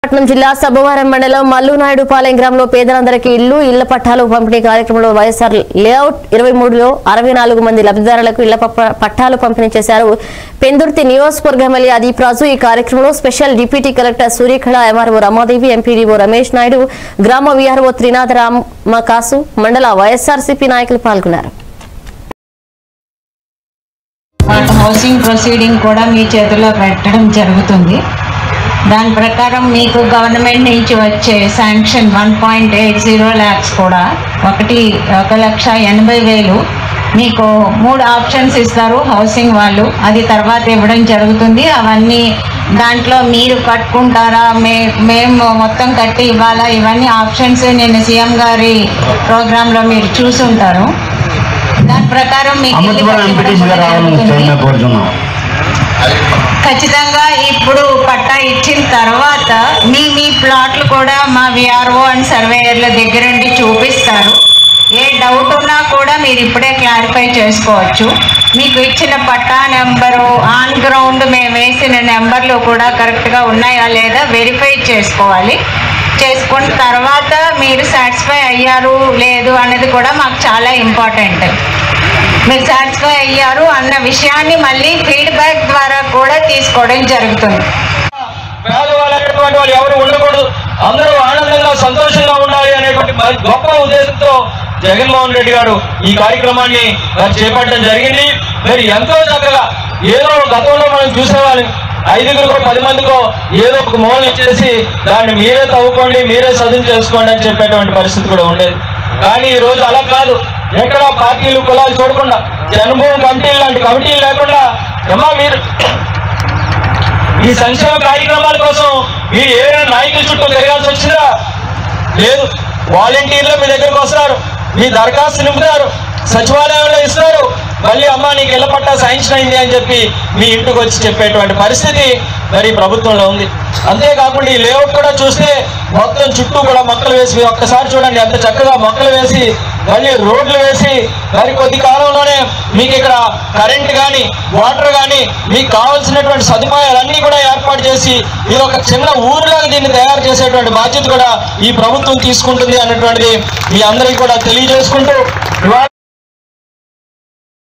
విశాఖపట్నం జిల్లా సబ్బవరం మండలం మల్లునాయుడుపాలెం గ్రామంలో పేదలందరికీ ఇల్లు ఇళ్ల పట్టాలు పంపిణీ కార్యక్రమంలో వైఎస్ఆర్ లేఅవుట్ ఇరవై మూడులో అరవై నాలుగు మంది లబ్ధిదారులకు ఇళ్ల పప్ప- పట్టాలు పంపిణీ చేశారు పెందుర్తి నియోజకవర్గ ఎమ్మెల్యే అదీప్ రాజు ఈ కార్యక్రమంలో special deputy collector Suryakala MRO Ramadevi MPDO Ramesh Naidu గ్రామ వీఆర్ఓ త్రినాథ రామకాసు మండల వైఎస్ఆర్సీపీ నాయకులు పాల్గొన్నారు వాళ్ళ హౌసింగ్ ప్రొసీడింగ్ కూడా మీ చేతిలో పెట్టడం జరుగుతుంది దాని ప్రకారం మీకు గవర్నమెంట్ నుంచి వచ్చే sanction one point eight zero lakhs కూడా ఒకటి ఒక లక్ష ఎనభై వేలు మీకు మూడు ఆప్షన్స్ ఇస్తారు హౌసింగ్ వాళ్ళు అది తర్వాత ఇవ్వడం జరుగుతుంది అవన్నీ దాంట్లో మీరు కట్టుకుంటారా మే మేము మొత్తం కట్టి ఇవ్వాలా ఇవన్నీ ఆప్షన్స్ నేను సీఎం గారి ప్రోగ్రాంలో మీరు చూసుంటారు దాని ప్రకారం మీకు ఇల్లు అమృతపురం ఎంపీటీసీ గారు రావాలని జరుగుతుంది. చైర్మన్ కోరుతున్నాం ఖచ్చితంగా ఇప్పుడు పట్టా ఇచ్చిన తర్వాత మీ మీ ప్లాట్లు కూడా మా విఆర్ఓ అండ్ సర్వేయర్ల దగ్గరుండి చూపిస్తారు ఏ డౌట్ ఉన్నా కూడా మీరు ఇప్పుడే క్లారిఫై చేసుకోవచ్చు మీకు ఇచ్చిన పట్టా నెంబరు ఆన్ గ్రౌండ్ మేము వేసిన నెంబర్లు కూడా కరెక్ట్గా ఉన్నాయా లేదా వెరిఫై చేసుకోవాలి చేసుకున్న తర్వాత మీరు సాటిస్ఫై అయ్యారు లేదు అన్నది కూడా మాకు చాలా ఇంపార్టెంట్ మీరు సాటిస్ఫై అయ్యారు అన్న విషయాన్ని మళ్ళీ ఫీడ్బ్యాక్ ద్వారా కూడా తీసుకోవడం జరుగుతుంది పేదవాళ్ళు అనేటువంటి వాళ్ళు ఎవరు ఉండకూడదు అందరూ ఆనందంగా సంతోషంగా ఉండాలి అనేటువంటి మరి గొప్ప ఉద్దేశంతో జగన్మోహన్ రెడ్డి గారు ఈ కార్యక్రమాన్ని మరి చేపట్టడం జరిగింది మరి ఎంతో చక్కగా ఏదో గతంలో మనం చూసేవాళ్ళం ఐదుగురికో పది మందికో ఏదో ఒక మూల ఇచ్చేసి దాన్ని మీరే తవ్వుకోండి మీరే చదువు చేసుకోండి అని చెప్పేటువంటి పరిస్థితి కూడా ఉండేది కానీ ఈ రోజు అలా కాదు ఎక్కడ పార్టీలు కులాలు చూడకుండా జన్మభూమి కమిటీలు లాంటి కమిటీలు లేకుండా ఏమా మీరు ఈ సంక్షేమ కార్యక్రమాల కోసం మీరు ఏదైనా నాయకుల చుట్టూ తిరగాల్సి వచ్చిందా లేదు వాలంటీర్లు మీ దగ్గరకు వస్తారు మీ దరఖాస్తు నింపుతారు సచివాలయంలో ఇస్తారు మళ్ళీ అమ్మ నీకు ఇళ్ళ పట్టా శాంక్షన్ అయింది అని చెప్పి మీ ఇంటికి వచ్చి చెప్పేటువంటి పరిస్థితి మరి ప్రభుత్వంలో ఉంది అంతేకాకుండా ఈ లేఅవుట్ కూడా చూస్తే మొత్తం చుట్టూ కూడా మొక్కలు వేసి ఒక్కసారి చూడండి ఎంత చక్కగా మొక్కలు వేసి మళ్ళీ రోడ్లు వేసి మరి కొద్ది కాలంలోనే మీకు ఇక్కడ కరెంట్ కానీ వాటర్ కానీ మీకు కావాల్సినటువంటి సదుపాయాలన్నీ కూడా ఏర్పాటు చేసి ఇది ఒక చిన్న ఊరిలాగా దీన్ని తయారు చేసేటువంటి బాధ్యత కూడా ఈ ప్రభుత్వం తీసుకుంటుంది అన్నటువంటిది మీ అందరికీ కూడా తెలియజేసుకుంటూ ఇవాళ